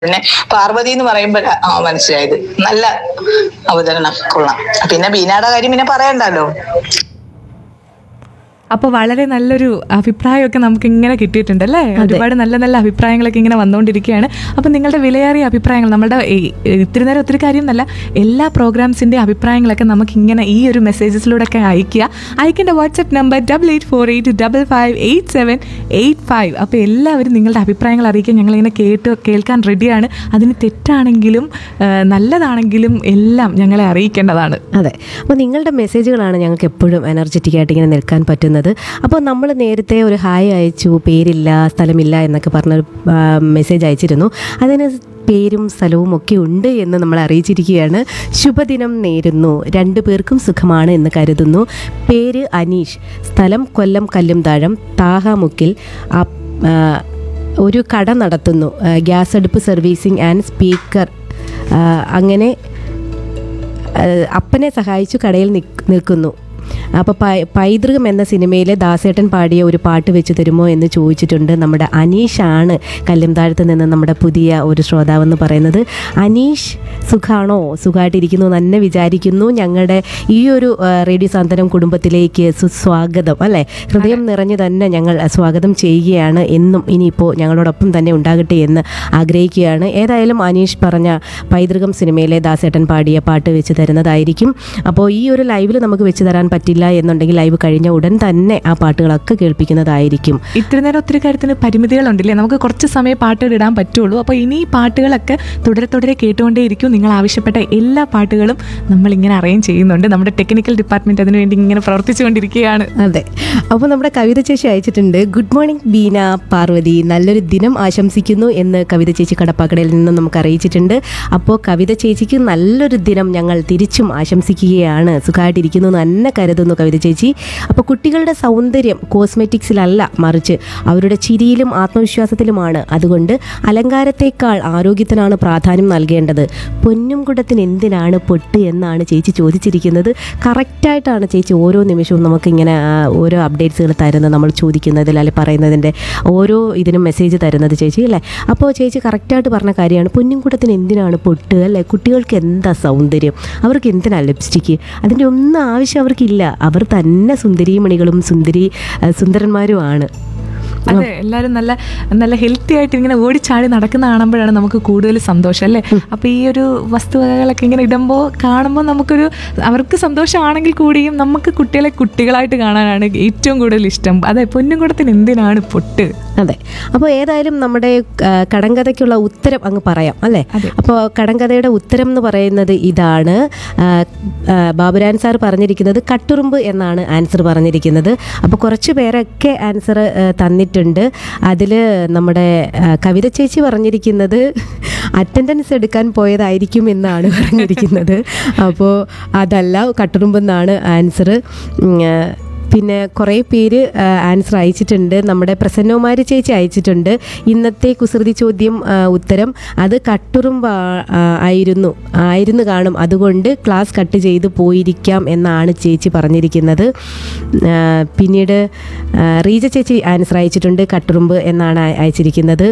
പിന്നെ പാർവതി എന്ന് പറയുമ്പോഴാ ആ മനസ്സിലായത് നല്ല അവതരണം കൊള്ളാം പിന്നെ ബീനയുടെ കാര്യം പിന്നെ പറയണ്ടല്ലോ അപ്പോൾ വളരെ നല്ലൊരു അഭിപ്രായമൊക്കെ നമുക്ക് ഇങ്ങനെ കിട്ടിയിട്ടുണ്ട് അല്ലേ ഒരുപാട് നല്ല നല്ല അഭിപ്രായങ്ങളൊക്കെ ഇങ്ങനെ വന്നുകൊണ്ടിരിക്കുകയാണ് അപ്പം നിങ്ങളുടെ വിലയേറിയ അഭിപ്രായങ്ങൾ നമ്മുടെ ഈ- ഇത്തിരി നേരം ഒത്തിരി കാര്യം എന്നല്ല എല്ലാ പ്രോഗ്രാംസിൻ്റെ അഭിപ്രായങ്ങളൊക്കെ നമുക്ക് ഇങ്ങനെ ഈ ഒരു മെസ്സേജസിലൂടെ ഒക്കെ അയക്കുക അയക്കേണ്ട WhatsApp number double eight four eight double five eight seven eight five അപ്പോൾ എല്ലാവരും നിങ്ങളുടെ അഭിപ്രായങ്ങൾ അറിയിക്കാൻ ഞങ്ങളിങ്ങനെ കേട്ട് കേൾക്കാൻ റെഡിയാണ് അതിന് തെറ്റാണെങ്കിലും ആ, നല്ലതാണെങ്കിലും എല്ലാം ഞങ്ങളെ അറിയിക്കേണ്ടതാണ് അതെ അപ്പോൾ നിങ്ങളുടെ മെസ്സേജുകളാണ് ഞങ്ങൾക്ക് എപ്പോഴും എനർജറ്റിക് ആയിട്ട് ഇങ്ങനെ നിൽക്കാൻ പറ്റുന്നത് അപ്പോൾ നമ്മൾ നേരത്തെ ഒരു ഹായ് അയച്ചു പേരില്ല സ്ഥലമില്ല എന്നൊക്കെ പറഞ്ഞൊരു ആ, മെസ്സേജ് അയച്ചിരുന്നു അതിന് പേരും സ്ഥലവും ഒക്കെ ഉണ്ട് എന്ന് നമ്മൾ അറിയിച്ചിരിക്കുകയാണ് ശുഭദിനം നേരുന്നു രണ്ടു പേർക്കും സുഖമാണ് എന്ന് കരുതുന്നു പേര് അനീഷ് സ്ഥലം കൊല്ലം കല്ലുംതാഴം താഹാമുക്കിൽ അപ്- ആ, ഒരു കട നടത്തുന്നു ആ, ഗ്യാസ് അടുപ്പ് സർവീസിംഗ് ആൻഡ് സ്പീക്കർ ആ, അങ്ങനെ ഏഹ് അപ്പനെ സഹായിച്ചു കടയിൽ നിക്ക് നിൽക്കുന്നു അപ്പോൾ പൈ- പൈതൃകം എന്ന സിനിമയിലെ ദാസേട്ടൻ പാടിയ ഒരു പാട്ട് വെച്ച് തരുമോ എന്ന് ചോദിച്ചിട്ടുണ്ട് നമ്മുടെ അനീഷാണ് കല്ലുംതാഴത്ത് നിന്ന് നമ്മുടെ പുതിയ ഒരു ശ്രോതാവെന്ന് പറയുന്നത് അനീഷ് സുഖാണോ സുഖമായിട്ടിരിക്കുന്നു തന്നെ വിചാരിക്കുന്നു ഞങ്ങളുടെ ഈ ഒരു ഏഹ്, റേഡിയോ സാന്ത്വനം കുടുംബത്തിലേക്ക് സുസ്വാഗതം അല്ലേ ഹൃദയം നിറഞ്ഞു തന്നെ ഞങ്ങൾ സ്വാഗതം ചെയ്യുകയാണ് എന്നും ഇനിയിപ്പോൾ ഞങ്ങളോടൊപ്പം തന്നെ ഉണ്ടാകട്ടെ എന്ന് ആഗ്രഹിക്കുകയാണ് ഏതായാലും അനീഷ് പറഞ്ഞ പൈതൃകം സിനിമയിലെ ദാസേട്ടൻ പാടിയ പാട്ട് വെച്ച് തരുന്നതായിരിക്കും അപ്പോൾ ഈ ഒരു ലൈവിൽ നമുക്ക് വെച്ച് തരാൻ പറ്റില്ല എന്നുണ്ടെങ്കിൽ ലൈവ് കഴിഞ്ഞ ഉടൻ തന്നെ ആ പാട്ടുകളൊക്കെ കേൾപ്പിക്കുന്നതായിരിക്കും ഇത്തിരി നേരം ഒത്തിരി കാര്യത്തിന് പരിമിതികളുണ്ടല്ലേ നമുക്ക് കുറച്ച് സമയം പാട്ടുകൾ ഇടാൻ പറ്റുള്ളൂ അപ്പോൾ ഇനി ഈ പാട്ടുകളൊക്കെ തുടരെ തുടരെ കേട്ടുകൊണ്ടേയിരിക്കും നിങ്ങൾ ആവശ്യപ്പെട്ട എല്ലാ പാട്ടുകളും നമ്മൾ ഇങ്ങനെ അറേഞ്ച് ചെയ്യുന്നുണ്ട് നമ്മുടെ ടെക്നിക്കൽ ഡിപ്പാർട്ട്മെന്റ് അതിനുവേണ്ടി ഇങ്ങനെ പ്രവർത്തിച്ചുകൊണ്ടിരിക്കുകയാണ് അതെ അപ്പോൾ നമ്മുടെ കവിത ചേച്ചി അയച്ചിട്ടുണ്ട് ഗുഡ് മോർണിംഗ് ബീന പാർവതി നല്ലൊരു ദിനം ആശംസിക്കുന്നു എന്ന് കവിത ചേച്ചി കടപ്പാക്കടയിൽ നിന്ന് നമുക്ക് അറിയിച്ചിട്ടുണ്ട് അപ്പോൾ കവിത ചേച്ചിക്ക് നല്ലൊരു ദിനം ഞങ്ങൾ തിരിച്ചും ആശംസിക്കുകയാണ് സുഖമായിട്ടിരിക്കുന്നു എന്ന് തന്നെ കരുതുന്നു കവിത ചേച്ചി അപ്പോൾ കുട്ടികളുടെ സൗന്ദര്യം കോസ്മെറ്റിക്സിലല്ല മറിച്ച് അവരുടെ ചിരിയിലും ആത്മവിശ്വാസത്തിലുമാണ് അതുകൊണ്ട് അലങ്കാരത്തേക്കാൾ ആരോഗ്യത്തിനാണ് പ്രാധാന്യം നൽകേണ്ടത് പൊന്നും കുടത്തിന് എന്തിനാണ് പൊട്ട് എന്നാണ് ചേച്ചി ചോദിച്ചിരിക്കുന്നത് കറക്റ്റായിട്ടാണ് ചേച്ചി ഓരോ നിമിഷവും നമുക്കിങ്ങനെ ആ, ഓരോ അപ്ഡേറ്റ്സുകൾ തരുന്നത് നമ്മൾ ചോദിക്കുന്നതിൽ അല്ലെങ്കിൽ പറയുന്നതിൻ്റെ ഓരോ ഇതിനും മെസ്സേജ് തരുന്നത് ചേച്ചി അല്ലേ അപ്പോൾ ചേച്ചി കറക്റ്റായിട്ട് പറഞ്ഞ കാര്യമാണ് പൊന്നിൻകുടത്തിന് എന്തിനാണ് പൊട്ട് അല്ലേ കുട്ടികൾക്ക് എന്താ സൗന്ദര്യം അവർക്ക് എന്തിനാണ് ലിപ്സ്റ്റിക്ക് അതിൻ്റെ ഒന്നും ആവശ്യം അവർക്കില്ല അവർ തന്നെ സുന്ദരീമണികളും സുന്ദരി ആ, സുന്ദരന്മാരുമാണ് അതെ എല്ലാവരും നല്ല നല്ല ഹെൽത്തി ആയിട്ട് ഇങ്ങനെ ഓടിച്ചാടി നടക്കുന്ന കാണുമ്പോഴാണ് നമുക്ക് കൂടുതൽ സന്തോഷം അല്ലേ അപ്പൊ ഈ ഒരു വസ്തുവകകളൊക്കെ ഇങ്ങനെ ഇടുമ്പോൾ കാണുമ്പോൾ നമുക്കൊരു അവർക്ക് സന്തോഷമാണെങ്കിൽ കൂടിയും നമുക്ക് കുട്ടികളെ കുട്ടികളായിട്ട് കാണാനാണ് ഏറ്റവും കൂടുതൽ ഇഷ്ടം അതെ പൊന്നും കൂടത്തിന് എന്തിനാണ് പൊട്ട് അതെ അപ്പോൾ ഏതായാലും നമ്മുടെ ആ, കടങ്കഥയ്ക്കുള്ള ഉത്തരം അങ്ങ് പറയാം അല്ലേ അതെ. അപ്പോൾ കടങ്കഥയുടെ ഉത്തരം എന്ന് പറയുന്നത് ഇതാണ് ആ, ആ, ബാബുരാൻ സാർ പറഞ്ഞിരിക്കുന്നത് കട്ടുറുമ്പ് എന്നാണ് ആൻസർ പറഞ്ഞിരിക്കുന്നത് അപ്പോൾ കുറച്ച് പേരൊക്കെ ആൻസർ തന്നിട്ടുണ്ട് അതിൽ നമ്മുടെ ആ, കവിത ചേച്ചി പറഞ്ഞിരിക്കുന്നത് അറ്റൻഡൻസ് എടുക്കാൻ പോയതായിരിക്കും എന്നാണ് പറഞ്ഞിരിക്കുന്നത് അപ്പോൾ അതല്ല കട്ടുറുമ്പ് എന്നാണ് ആൻസർ പിന്നെ കുറേ പേര് ആൻസർ അയച്ചിട്ടുണ്ട് നമ്മുടെ പ്രസന്നകുമാരി ചേച്ചി അയച്ചിട്ടുണ്ട് ഇന്നത്തെ കുസൃതി ചോദ്യം ആ, ഉത്തരം അത് കട്ടുറുമ്പ് ആ- ആ, ആയിരുന്നു ആയിരുന്നു കാണും അതുകൊണ്ട് ക്ലാസ് കട്ട് ചെയ്ത് പോയിരിക്കാം എന്നാണ് ചേച്ചി പറഞ്ഞിരിക്കുന്നത് ആ, പിന്നീട് ആ, റീജ ചേച്ചി ആൻസർ അയച്ചിട്ടുണ്ട് കട്ടുറുമ്പ് എന്നാണ് അയ- അയച്ചിരിക്കുന്നത്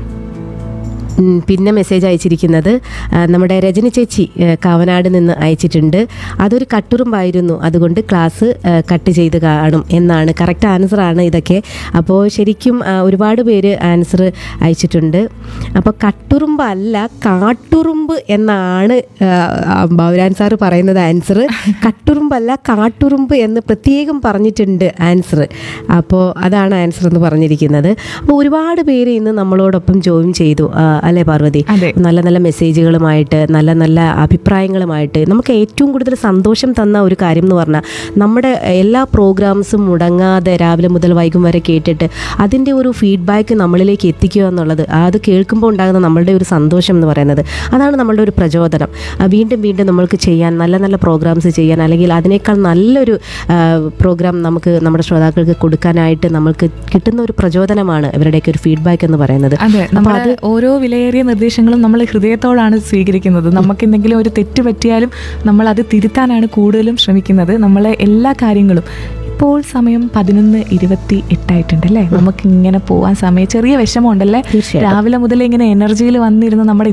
ഉം, പിന്നെ മെസ്സേജ് അയച്ചിരിക്കുന്നത് ആ, നമ്മുടെ രജനി ചേച്ചി ആ, കാവനാട് നിന്ന് അയച്ചിട്ടുണ്ട് അതൊരു കട്ടുറുമ്പായിരുന്നു അതുകൊണ്ട് ക്ലാസ് ആ, കട്ട് ചെയ്ത് കാണും എന്നാണ് കറക്റ്റ് ആൻസറാണ് ഇതൊക്കെ അപ്പോൾ ശരിക്കും ആ, ഒരുപാട് പേര് ആൻസർ അയച്ചിട്ടുണ്ട് അപ്പോൾ കട്ടുറുമ്പല്ല കാട്ടുറുമ്പ് എന്നാണ് ആ, ആ, ബൗരാൻ സാറ് പറയുന്നത് ആൻസർ കട്ടുറുമ്പല്ല കാട്ടുറുമ്പ് എന്ന് പ്രത്യേകം പറഞ്ഞിട്ടുണ്ട് ആൻസർ അപ്പോൾ അതാണ് ആൻസർ എന്ന് പറഞ്ഞിരിക്കുന്നത് അപ്പോൾ ഒരുപാട് പേര് ഇന്ന് നമ്മളോടൊപ്പം ജോയിൻ ചെയ്തു ആ, അല്ലേ പാർവതി അതെ. നല്ല നല്ല മെസ്സേജുകളുമായിട്ട് നല്ല നല്ല അഭിപ്രായങ്ങളുമായിട്ട് നമുക്ക് ഏറ്റവും കൂടുതൽ സന്തോഷം തന്ന ഒരു കാര്യം എന്ന് പറഞ്ഞാൽ നമ്മുടെ എല്ലാ പ്രോഗ്രാംസും മുടങ്ങാതെ രാവിലെ മുതൽ വൈകും വരെ കേട്ടിട്ട് അതിൻ്റെ ഒരു ഫീഡ്ബാക്ക് നമ്മളിലേക്ക് എത്തിക്കുക എന്നുള്ളത് അത് കേൾക്കുമ്പോൾ ഉണ്ടാകുന്ന നമ്മളുടെ ഒരു സന്തോഷം എന്ന് പറയുന്നത് അതാണ് നമ്മളുടെ ഒരു പ്രചോദനം ആ, വീണ്ടും വീണ്ടും നമ്മൾക്ക് ചെയ്യാൻ നല്ല നല്ല പ്രോഗ്രാംസ് ചെയ്യാൻ അല്ലെങ്കിൽ അതിനേക്കാൾ നല്ലൊരു പ്രോഗ്രാം നമുക്ക് നമ്മുടെ ശ്രോതാക്കൾക്ക് കൊടുക്കാനായിട്ട് നമ്മൾക്ക് കിട്ടുന്ന ഒരു പ്രചോദനമാണ് ഇവരുടെയൊക്കെ ഒരു ഫീഡ്ബാക്ക് എന്ന് പറയുന്നത് അതെ അപ്പോൾ നമ്മൾ അത് ഓരോ വിലയേറിയ നിർദ്ദേശങ്ങളും നമ്മൾ ഹൃദയത്തോടാണ് സ്വീകരിക്കുന്നത് നമുക്ക് എന്തെങ്കിലും ഒരു തെറ്റ് പറ്റിയാലും നമ്മൾ അത് തിരുത്താനാണ് കൂടുതലും ശ്രമിക്കുന്നത് നമ്മളെ എല്ലാ കാര്യങ്ങളും ഇപ്പോൾ സമയം പതിനൊന്ന് ഇരുപത്തി എട്ടായിട്ടുണ്ട് അല്ലേ നമുക്ക് ഇങ്ങനെ പോവാൻ സമയം ചെറിയ വിഷമമുണ്ടല്ലേ തീർച്ചയായിട്ടും. രാവിലെ മുതൽ ഇങ്ങനെ എനർജിയിൽ വന്നിരുന്ന് നമ്മുടെ